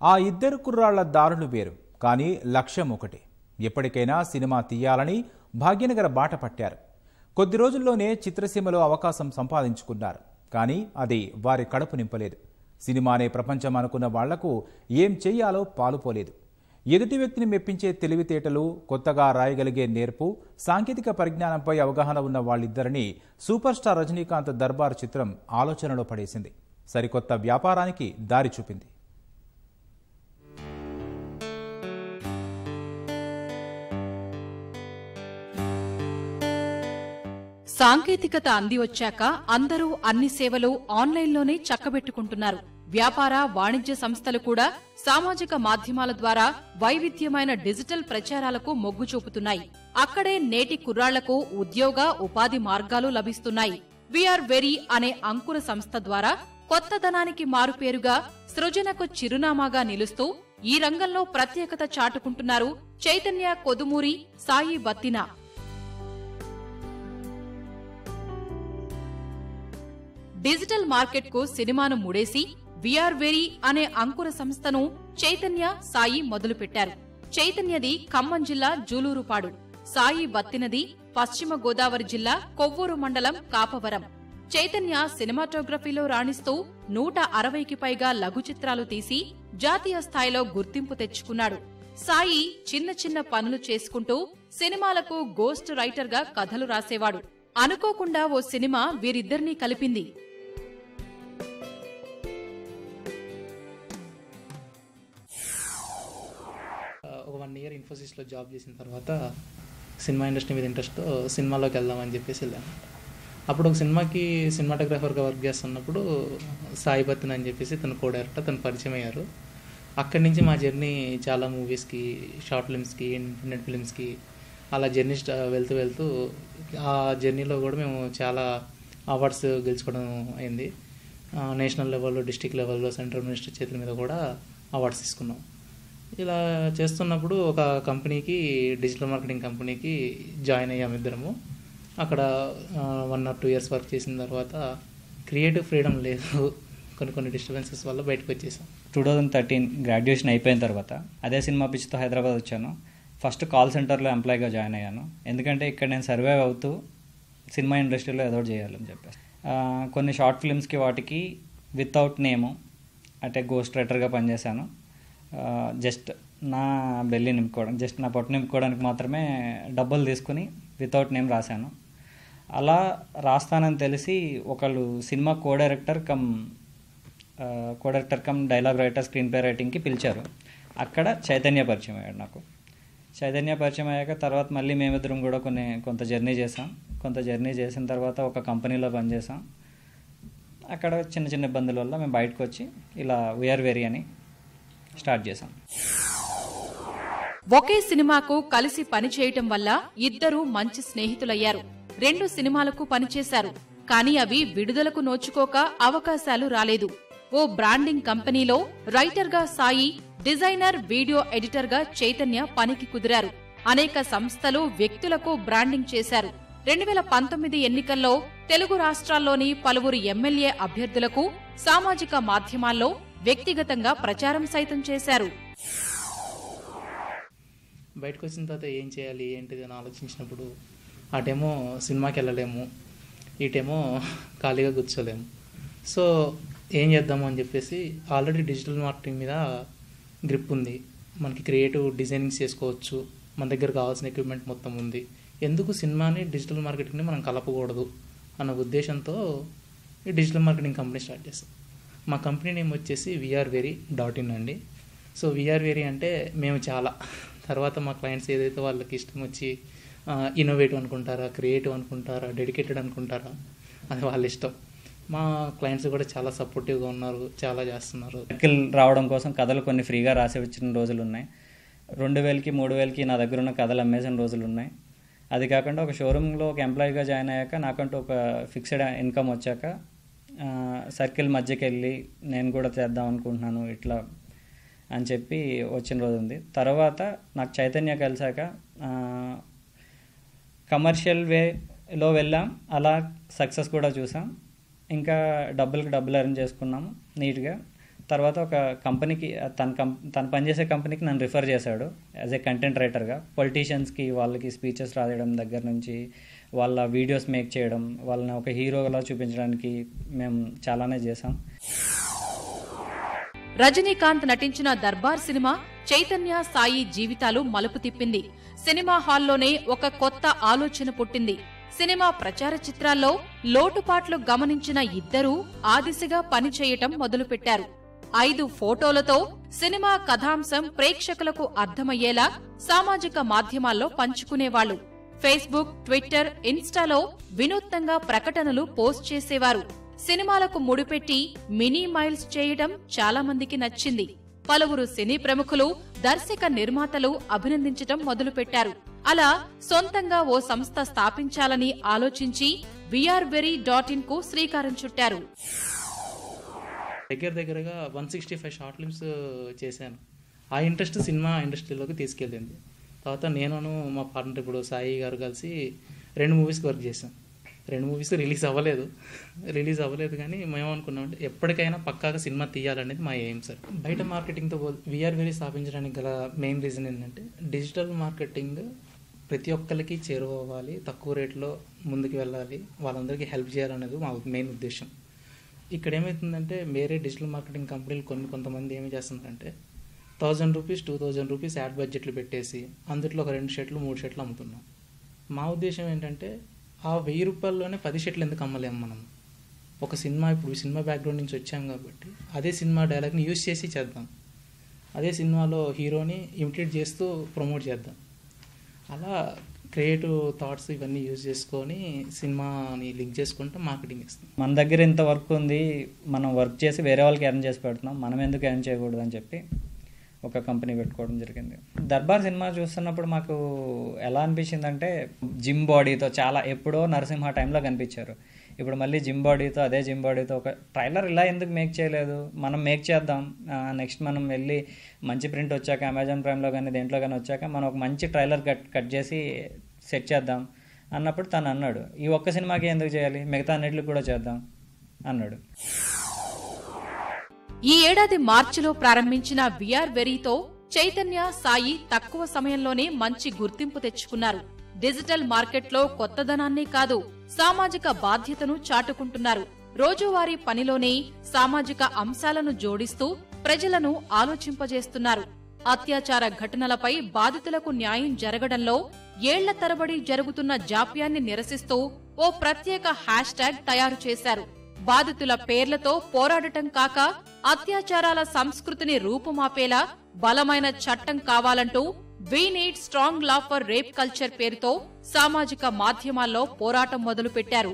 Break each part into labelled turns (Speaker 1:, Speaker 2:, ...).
Speaker 1: ఆ ఇద్దరు కుర్రాళ్ల దారులు వేరు కానీ లక్ష్యం ఒకటే ఎప్పటికైనా సినిమా తీయాలని భాగ్యనగర బాట పట్టారు కొద్ది రోజుల్లోనే చిత్రసీమలో అవకాశం సంపాదించుకున్నారు కానీ అది వారి కడుపు నింపలేదు సినిమానే ప్రపంచం అనుకున్న వాళ్లకు ఏం చెయ్యాలో పాలుపోలేదు ఎదుటి వ్యక్తిని మెప్పించే తెలివితేటలు కొత్తగా రాయగలిగే నేర్పు సాంకేతిక పరిజ్ఞానంపై అవగాహన ఉన్న వాళ్ళిద్దరినీ సూపర్ స్టార్ రజనీకాంత్ దర్బార్ చిత్రం ఆలోచనలో పడేసింది సరికొత్త వ్యాపారానికి దారి చూపింది
Speaker 2: సాంకేతికత అంది వచ్చాక అందరూ అన్ని సేవలు ఆన్లైన్లోనే చక్కబెట్టుకుంటున్నారు వ్యాపార వాణిజ్య సంస్థలు కూడా సామాజిక మాధ్యమాల ద్వారా వైవిధ్యమైన డిజిటల్ ప్రచారాలకు మొగ్గు చూపుతున్నాయి అక్కడే నేటి కుర్రాళ్లకు ఉద్యోగ ఉపాధి మార్గాలు లభిస్తున్నాయి విఆర్ వెరీ అనే అంకుర సంస్థ ద్వారా కొత్తదనానికి మారుపేరుగా సృజనకు చిరునామాగా నిలుస్తూ ఈ రంగంలో ప్రత్యేకత చాటుకుంటున్నారు చైతన్య కొదుమూరి సాయి బత్తినా డిజిటల్ మార్కెట్ కు సినిమాను ముడేసి విఆర్ వెరీ అనే అంకుర సంస్థను చైతన్య సాయి మొదలుపెట్టారు చైతన్యది ఖమ్మం జిల్లా జూలూరుపాడు సాయి బత్తినది పశ్చిమ గోదావరి జిల్లా కొవ్వూరు మండలం కాపవరం చైతన్య సినిమాటోగ్రఫీలో రాణిస్తూ నూట అరవైకి పైగా లఘు చిత్రాలు తీసి జాతీయ స్థాయిలో గుర్తింపు తెచ్చుకున్నాడు సాయి చిన్న చిన్న పనులు చేసుకుంటూ సినిమాలకు గోస్ట్ రైటర్ గా కథలు రాసేవాడు అనుకోకుండా ఓ సినిమా వీరిద్దరినీ కలిపింది
Speaker 3: ఒక వన్ ఇయర్ ఇన్ఫోసిస్లో జాబ్ చేసిన తర్వాత సినిమా ఇండస్ట్రీ మీద ఇంట్రెస్ట్తో సినిమాలోకి వెళ్దామని చెప్పేసి వెళ్ళాను అప్పుడు ఒక సినిమాకి సినిమాటోగ్రాఫర్గా వర్క్ చేస్తున్నప్పుడు సాయి బత్తన్ అని చెప్పేసి తను కో డైరెక్టర్ తను పరిచయం అయ్యారు అక్కడి నుంచి మా జర్నీ చాలా మూవీస్కి షార్ట్ ఫిల్మ్స్కి ఇండిపెండెంట్ ఫిల్మ్స్కి అలా జర్నీ స్టా- వెళ్తూ వెళ్తూ ఆ జర్నీలో కూడా మేము చాలా అవార్డ్స్ గెలుచుకోవడం అయింది ఆ, నేషనల్ లెవెల్లో డిస్టిక్ లెవెల్లో సెంట్రల్ మినిస్టర్ చేతుల మీద కూడా అవార్డ్స్ తీసుకున్నాం ఇలా చేస్తున్నప్పుడు ఒక కంపెనీకి డిజిటల్ మార్కెటింగ్ కంపెనీకి జాయిన్ అయ్యాం ఇద్దరము అక్కడ one or two years work చేసిన తర్వాత క్రియేటివ్ ఫ్రీడమ్ లేదు కొన్ని కొన్ని డిస్టర్బెన్సెస్ వల్ల బయటకు వచ్చేసాం
Speaker 4: టూ థౌజండ్ థర్టీన్ గ్రాడ్యుయేషన్ అయిపోయిన తర్వాత అదే సినిమా పిచ్చితో హైదరాబాద్ వచ్చాను ఫస్ట్ కాల్ సెంటర్లో ఎంప్లాయీగా జాయిన్ అయ్యాను ఎందుకంటే ఇక్కడ నేను సర్వైవ్ అవుతూ సినిమా ఇండస్ట్రీలో ఏదో ఒకటి చేయాలని చెప్పేసి ఆ, కొన్ని షార్ట్ ఫిల్మ్స్కి వాటికి వితౌట్ నేము అంటే గోస్ట్ రైటర్గా పనిచేశాను జస్ట్ నా బెల్లి నింపుకోవడం జస్ట్ నా పొట్టు నింపుకోవడానికి మాత్రమే డబ్బులు తీసుకుని వితౌట్ నేమ్ రాశాను అలా రాస్తానని తెలిసి ఒకళ్ళు సినిమా co director cum co director cum dialogue writer screen play రైటింగ్కి పిలిచారు అక్కడ చైతన్య పరిచయం అయ్యాడు నాకు చైతన్య పరిచయం అయ్యాక తర్వాత మళ్ళీ మేమిద్దరం కూడా కొన్ని కొంత జర్నీ చేసాం కొంత జర్నీ చేసిన తర్వాత ఒక కంపెనీలో పనిచేసాం అక్కడ చిన్న చిన్న ఇబ్బందుల వల్ల మేము బయటకు వచ్చి ఇలా వీఆర్ వెరీ అని స్టార్ట్ చేసాం
Speaker 2: ఒకే సినిమాకు కలిసి పనిచేయటం వల్ల ఇద్దరూ మంచి స్నేహితులయ్యారు రెండు సినిమాలకు పనిచేశారు కానీ అవి విడుదలకు నోచుకోక అవకాశాలు రాలేదు ఓ బ్రాండింగ్ కంపెనీలో రైటర్గా సాయి డిజైనర్ వీడియో ఎడిటర్గా చైతన్య పనికి కుదిరారు అనేక సంస్థలు వ్యక్తులకు బ్రాండింగ్ చేశారు రెండు వేల పంతొమ్మిది ఎన్నికల్లో తెలుగు రాష్ట్రాల్లోని పలువురు ఎమ్మెల్యే అభ్యర్థులకు సామాజిక మాధ్యమాల్లో వ్యక్తిగతంగా ప్రచారం సైతం చేశారు
Speaker 3: బయటకు వచ్చిన తర్వాత ఏం చేయాలి ఏంటిది అని ఆలోచించినప్పుడు అటేమో సినిమాకి వెళ్ళలేము ఇటేమో ఖాళీగా కూర్చోలేము సో ఏం చేద్దాము అని చెప్పేసి ఆల్రెడీ డిజిటల్ మార్కెటింగ్ మీద గ్రిప్ ఉంది మనకి క్రియేటివ్ డిజైనింగ్స్ చేసుకోవచ్చు మన దగ్గర కావాల్సిన ఎక్విప్మెంట్ మొత్తం ఉంది ఎందుకు సినిమాని డిజిటల్ మార్కెటింగ్ని మనం కలపకూడదు అన్న ఉద్దేశంతో ఈ డిజిటల్ మార్కెటింగ్ కంపెనీ స్టార్ట్ చేస్తాం మా కంపెనీ నేమ్ వచ్చేసి విఆర్ వెరీ డాట్ ఇన్ అండి సో విఆర్ వెరీ అంటే మేము చాలా తర్వాత మా క్లయింట్స్ ఏదైతే వాళ్ళకి ఇష్టం వచ్చి ఇన్నోవేటివ్ అనుకుంటారా క్రియేటివ్ అనుకుంటారా డెడికేటెడ్ అనుకుంటారా అది వాళ్ళ ఇష్టం మా క్లయింట్స్ కూడా చాలా సపోర్టివ్గా ఉన్నారు చాలా చేస్తున్నారు
Speaker 4: సర్కిల్ రావడం కోసం కథలు కొన్ని ఫ్రీగా రాసి వచ్చిన రోజులు ఉన్నాయి రెండు వేలకి మూడు వేలకి నా దగ్గర ఉన్న కథలు అమ్మేసిన రోజులు ఉన్నాయి అది కాకుండా ఒక షోరూంలో ఒక ఎంప్లాయీగా జాయిన్ అయ్యాక నాకంటూ ఒక ఫిక్స్డ్ ఇన్కమ్ వచ్చాక ఆ, సర్కిల్ మధ్యకి వెళ్ళి నేను కూడా చేద్దాం అనుకుంటున్నాను ఇట్లా అని చెప్పి వచ్చిన రోజు ఉంది తర్వాత నాకు చైతన్య కలిసాక ఆ, కమర్షియల్ వేలో వెళ్ళాం అలా సక్సెస్ కూడా చూసాం ఇంకా డబ్బులకి డబ్బులు అరేంజ్ చేసుకున్నాము నీట్గా తర్వాత ఒక కంపెనీకి తన కం తను పనిచేసే కంపెనీకి నన్ను రిఫర్ చేశాడు యాజ్ ఏ కంటెంట్ రైటర్గా పొలిటీషియన్స్కి వాళ్ళకి స్పీచెస్ రాయడం దగ్గర నుంచి వాళ్ళ వీడియోస్ మేక్ చేయడం వాళ్ళని ఒక హీరోలా చూపించడానికి మేము చాలానే చేసాం
Speaker 2: రజనీకాంత్ నటించిన దర్బార్ సినిమా చైతన్య సాయి జీవితాలు మలుపు తిప్పింది సినిమా హాల్లోనే ఒక కొత్త ఆలోచన పుట్టింది సినిమా ప్రచార చిత్రాల్లో లోటుపాట్లు గమనించిన ఇద్దరూ ఆ దిశగా పనిచేయటం మొదలుపెట్టారు ఐదు ఫోటోలతో సినిమా కథాంశం ప్రేక్షకులకు అర్థమయ్యేలా సామాజిక మాధ్యమాల్లో పంచుకునేవాళ్లు ఫేస్బుక్ ట్విట్టర్ ఇన్స్టాలో వినూత్నంగా ప్రకటనలు పోస్ట్ చేసేవారు సినిమాలకు ముడిపెట్టి మినీ మైల్స్ చేయడం చాలా మందికి నచ్చింది పలువురు సినీ ప్రముఖులు దర్శక నిర్మాతలు అభినందించటం మొదలుపెట్టారు అలా సొంతంగా ఓ సంస్థ స్థాపించాలని ఆలోచించి విఆర్ వెరీ డాట్ ఇన్ కు శ్రీకారం చుట్టారు
Speaker 3: దగ్గర దగ్గరగా one sixty five short films చేశాను ఆ ఇంట్రెస్ట్ సినిమా ఇండస్ట్రీలోకి తీసుకెళ్ళింది తర్వాత నేను మా పార్ట్నర్ ఇప్పుడు సాయి గారు కలిసి రెండు మూవీస్కి వర్క్ చేశాం రెండు మూవీస్ రిలీజ్ అవ్వలేదు రిలీజ్ అవ్వలేదు కానీ మేము అనుకున్నామంటే ఎప్పటికైనా పక్కాగా సినిమా తీయాలనేది మా ఎయిమ్ సార్ బయట మార్కెటింగ్తో విఆర్ వెరీ స్థాపించడానికి గల మెయిన్ రీజన్ ఏంటంటే డిజిటల్ మార్కెటింగ్ ప్రతి ఒక్కరికి చేరువవ్వాలి తక్కువ రేట్లో ముందుకు వెళ్ళాలి వాళ్ళందరికీ హెల్ప్ చేయాలనేది మా మెయిన్ ఉద్దేశం ఇక్కడ ఏమవుతుందంటే వేరే డిజిటల్ మార్కెటింగ్ కంపెనీలు కొన్ని కొంతమంది ఏమి చేస్తున్నారంటే thousand rupees two thousand rupees ad బడ్జెట్లు పెట్టేసి అందులో ఒక రెండు షర్ట్లు మూడు షర్ట్లు అమ్ముతున్నాం మా ఉద్దేశం ఏంటంటే ఆ వెయ్యి రూపాయల్లోనే పది షర్ట్లు ఎందుకు అమ్మలేము మనం ఒక సినిమా ఇప్పుడు సినిమా బ్యాక్గ్రౌండ్ నుంచి వచ్చాం కాబట్టి అదే సినిమా డైలాగ్ని యూజ్ చేసి చేద్దాం అదే సినిమాలో హీరోని ఇమిటేట్ చేస్తూ ప్రమోట్ చేద్దాం అలా క్రియేటివ్ థాట్స్ ఇవన్నీ యూజ్ చేసుకొని సినిమాని లింక్ చేసుకుంటే మార్కెటింగ్ ఇస్తాం
Speaker 4: మన దగ్గర ఇంత వర్క్ ఉంది మనం వర్క్ చేసి వేరే వాళ్ళకి ఎర్న్ చేసి పెడుతున్నాం మనం ఎందుకు ఎర్న్ చేయకూడదు అని చెప్పి ఒక కంపెనీ పెట్టుకోవడం జరిగింది దర్బార్ సినిమా చూస్తున్నప్పుడు మాకు ఎలా అనిపించింది అంటే జిమ్ బాడీతో చాలా ఎప్పుడో నరసింహ టైంలో కనిపించారు ఇప్పుడు మళ్ళీ జిమ్ బాడీతో అదే జిమ్ బాడీతో ఒక ట్రైలర్ ఇలా ఎందుకు మేక్ చేయలేదు మనం మేక్ చేద్దాం నెక్స్ట్ మనం వెళ్ళి మంచి ప్రింట్ వచ్చాక అమెజాన్ ప్రైమ్లో కానీ దేంట్లో కానీ వచ్చాక మనం ఒక మంచి ట్రైలర్ కట్ కట్ చేసి సెట్ చేద్దాం అన్నప్పుడు తను అన్నాడు ఈ ఒక్క సినిమాకి ఎందుకు చేయాలి మిగతా అన్నిటికి కూడా చేద్దాం అన్నాడు
Speaker 2: ఈ ఏడాది మార్చిలో ప్రారంభించిన విఆర్ వెరీతో చైతన్య సాయి తక్కువ సమయంలోనే మంచి గుర్తింపు తెచ్చుకున్నారు డిజిటల్ మార్కెట్లో కొత్తదనాన్నే కాదు సామాజిక బాధ్యతను చాటుకుంటున్నారు రోజువారీ పనిలోనే సామాజిక అంశాలను జోడిస్తూ ప్రజలను ఆలోచింపజేస్తున్నారు అత్యాచార ఘటనలపై బాధితులకు న్యాయం జరగడంలో ఏళ్ల తరబడి జరుగుతున్న జాప్యాన్ని నిరసిస్తూ ఓ ప్రత్యేక హ్యాష్ ట్యాగ్ తయారు చేశారు బాధితుల పేర్లతో పోరాడటం కాక అత్యాచారాల సంస్కృతిని రూపుమాపేలా బలమైన చట్టం కావాలంటూ we need strong law for rape culture పేరుతో సామాజిక మాధ్యమాల్లో పోరాటం మొదలుపెట్టారు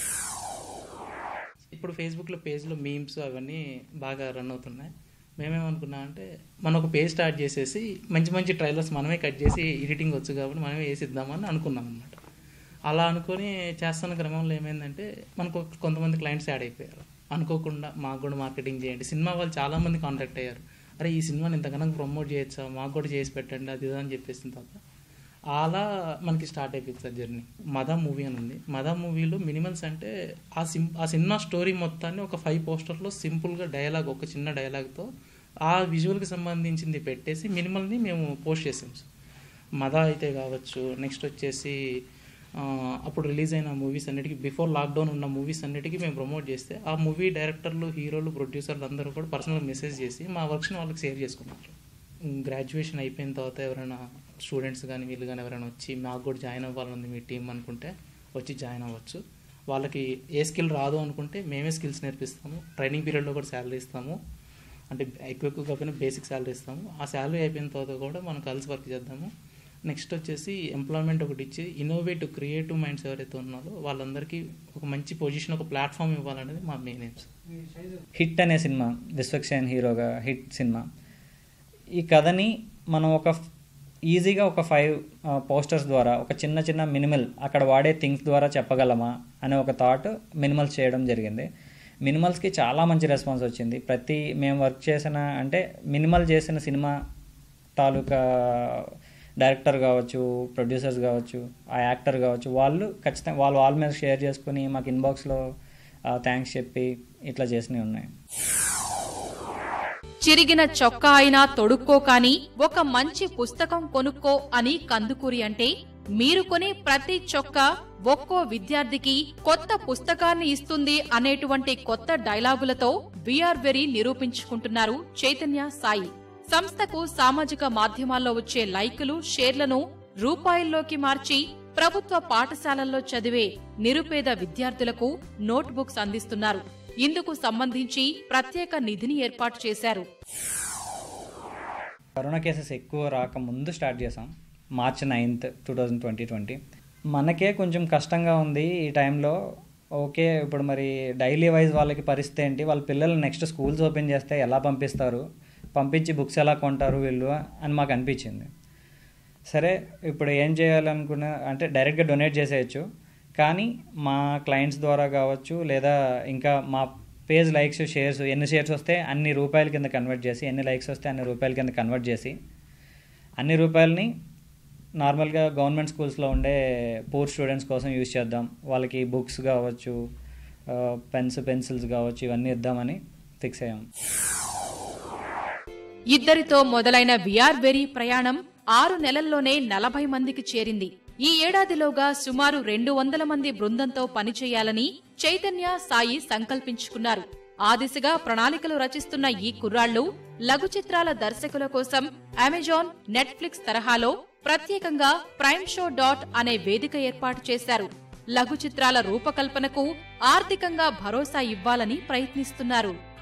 Speaker 3: ఇప్పుడు ఫేస్బుక్లో పేజ్లో మీమ్స్ అవన్నీ బాగా రన్ అవుతున్నాయి మేమేమనుకున్నాం అంటే మనం ఒక పేజ్ స్టార్ట్ చేసేసి మంచి మంచి ట్రైలర్స్ మనమే కట్ చేసి ఎడిటింగ్ వచ్చు కాబట్టి మనమే వేసిద్దామని అనుకున్నాం అనమాట అలా అనుకొని చేస్తున్న క్రమంలో ఏమైందంటే మనకు ఒక- కొంతమంది క్లయింట్స్ యాడ్ అయిపోయారు అనుకోకుండా మాకు కూడా మార్కెటింగ్ చేయండి సినిమా వాళ్ళు చాలామంది కాంటాక్ట్ అయ్యారు అరే ఈ సినిమాని ఇంతకన్నా ప్రమోట్ చేయొచ్చా మాకు కూడా చేసి పెట్టండి అది ఇది అని చెప్పేసిన తర్వాత అలా మనకి స్టార్ట్ అయిపోయింది సార్ జర్నీ మదా మూవీ అని ఉంది మదా మూవీలో మినిమల్స్ అంటే ఆ సిం ఆ సినిమా స్టోరీ మొత్తాన్ని ఒక ఫైవ్ పోస్టర్లో సింపుల్గా డైలాగ్ ఒక చిన్న డైలాగ్తో ఆ విజువల్కి సంబంధించింది పెట్టేసి మినిమల్ని మేము పోస్ట్ చేసాం సార్ మదా అయితే కావచ్చు నెక్స్ట్ వచ్చేసి ఆ, అప్పుడు రిలీజ్ అయిన మూవీస్ అన్నిటికీ బిఫోర్ లాక్డౌన్ ఉన్న మూవీస్ అన్నిటికీ మేము ప్రమోట్ చేస్తే ఆ మూవీ డైరెక్టర్లు హీరోలు ప్రొడ్యూసర్లు అందరూ కూడా పర్సనల్ మెసేజ్ చేసి మా వర్క్స్ని వాళ్ళకి షేర్ చేసుకున్నారు గ్రాడ్యుయేషన్ అయిపోయిన తర్వాత ఎవరైనా స్టూడెంట్స్ కానీ వీళ్ళు కానీ ఎవరైనా వచ్చి మాకు కూడా జాయిన్ అవ్వాలని మీ టీం అనుకుంటే వచ్చి జాయిన్ అవ్వచ్చు వాళ్ళకి ఏ స్కిల్ రాదు అనుకుంటే మేమే స్కిల్స్ నేర్పిస్తాము ట్రైనింగ్ పీరియడ్లో కూడా శాలరీ ఇస్తాము అంటే ఎక్కువ ఎక్కువ కాకపోయినా బేసిక్ శాలరీ ఇస్తాము ఆ శాలరీ అయిపోయిన తర్వాత కూడా మనం కలిసి వర్క్ చేద్దాము నెక్స్ట్ వచ్చేసి ఎంప్లాయ్మెంట్ ఒకటి ఇచ్చి ఇన్నోవేటివ్ క్రియేటివ్ మైండ్స్ ఎవరైతే ఉన్నారో వాళ్ళందరికీ ఒక మంచి పొజిషన్ ఒక ప్లాట్ఫామ్ ఇవ్వాలనేది మా మెయిన్ ఎయిమ్స్
Speaker 4: హిట్ అనే సినిమా విశ్వక్సేన్ హీరోగా హిట్ సినిమా ఈ కథని మనం ఒక ఈజీగా ఒక ఫైవ్ పోస్టర్స్ ద్వారా ఒక చిన్న చిన్న మినిమల్ అక్కడ వాడే థింగ్స్ ద్వారా చెప్పగలమా అనే ఒక థాట్ మినిమల్స్ చేయడం జరిగింది మినిమల్స్కి చాలా మంచి రెస్పాన్స్ వచ్చింది ప్రతి మేము వర్క్ చేసిన అంటే మినిమల్ చేసిన సినిమా తాలూకా డైరెక్టర్ కావచ్చు ప్రొడ్యూసర్స్ కావచ్చు ఆ యాక్టర్ కావచ్చు వాళ్ళు ఖచ్చితంగా వాళ్ళు వాళ్ళ మీద షేర్ చేసుకుని మాకు ఇన్బాక్స్లో థ్యాంక్స్ చెప్పి ఇట్లా చేసినవి ఉన్నాయి
Speaker 2: చిరిగిన చొక్కా అయినా తొడుక్కో కాని ఒక మంచి పుస్తకం కొనుక్కో అని కందుకూరి అంటే మీరు కొనే ప్రతి చొక్కా ఒక్కో విద్యార్థికి కొత్త పుస్తకాన్ని ఇస్తుంది అనేటువంటి కొత్త డైలాగులతో వీఆర్ వెరీ నిరూపించుకుంటున్నారు చైతన్య సాయి సంస్థకు సామాజిక మాధ్యమాల్లో వచ్చే లైకులు షేర్లను రూపాయల్లోకి మార్చి ప్రభుత్వ పాఠశాలల్లో చదివే నిరుపేద విద్యార్థులకు నోట్బుక్స్ అందిస్తున్నారు ఇందుకు సంబంధించి ప్రత్యేక నిధిని ఏర్పాటు చేశారు
Speaker 4: కరోనా కేసెస్ ఎక్కువ రాకముందు స్టార్ట్ చేసాం March ninth two thousand twenty twenty మనకే కొంచెం కష్టంగా ఉంది ఈ టైంలో ఓకే ఇప్పుడు మరి డైలీ వైజ్ వాళ్ళకి పరిస్థితి ఏంటి వాళ్ళ పిల్లలు నెక్స్ట్ స్కూల్స్ ఓపెన్ చేస్తే ఎలా పంపిస్తారు పంపించి బుక్స్ ఎలా కొంటారు వీళ్ళు అని మాకు అనిపించింది సరే ఇప్పుడు ఏం చేయాలనుకున్న అంటే డైరెక్ట్గా డొనేట్ చేసేయచ్చు కానీ మా క్లయింట్స్ ద్వారా కావచ్చు లేదా ఇంకా మా పేజ్ లైక్స్ షేర్స్ ఎన్ని షేర్స్ వస్తే అన్ని రూపాయల కింద కన్వర్ట్ చేసి ఎన్ని లైక్స్ వస్తే అన్ని రూపాయల కింద కన్వర్ట్ చేసి అన్ని రూపాయలని నార్మల్గా గవర్నమెంట్ స్కూల్స్లో ఉండే పూర్ స్టూడెంట్స్ కోసం యూజ్ చేద్దాం వాళ్ళకి బుక్స్ కావచ్చు పెన్స్ పెన్సిల్స్ కావచ్చు ఇవన్నీ ఇద్దామని ఫిక్స్ అయ్యాం
Speaker 2: ఇద్దరితో మొదలైన విఆర్ వెరీ ప్రయాణం ఆరు నెలల్లోనే నలభై మందికి చేరింది ఈ ఏడాదిలోగా సుమారు రెండు వందల మంది బృందంతో పనిచేయాలని చైతన్య సాయి సంకల్పించుకున్నారు ఆ దిశగా ప్రణాళికలు రచిస్తున్న ఈ కుర్రాళ్లు లఘు చిత్రాల దర్శకుల కోసం అమెజాన్ నెట్ఫ్లిక్స్ తరహాలో ప్రత్యేకంగా ప్రైమ్ షో డాట్ అనే వేదిక ఏర్పాటు చేశారు లఘు చిత్రాల రూపకల్పనకు ఆర్థికంగా భరోసా ఇవ్వాలని ప్రయత్నిస్తున్నారు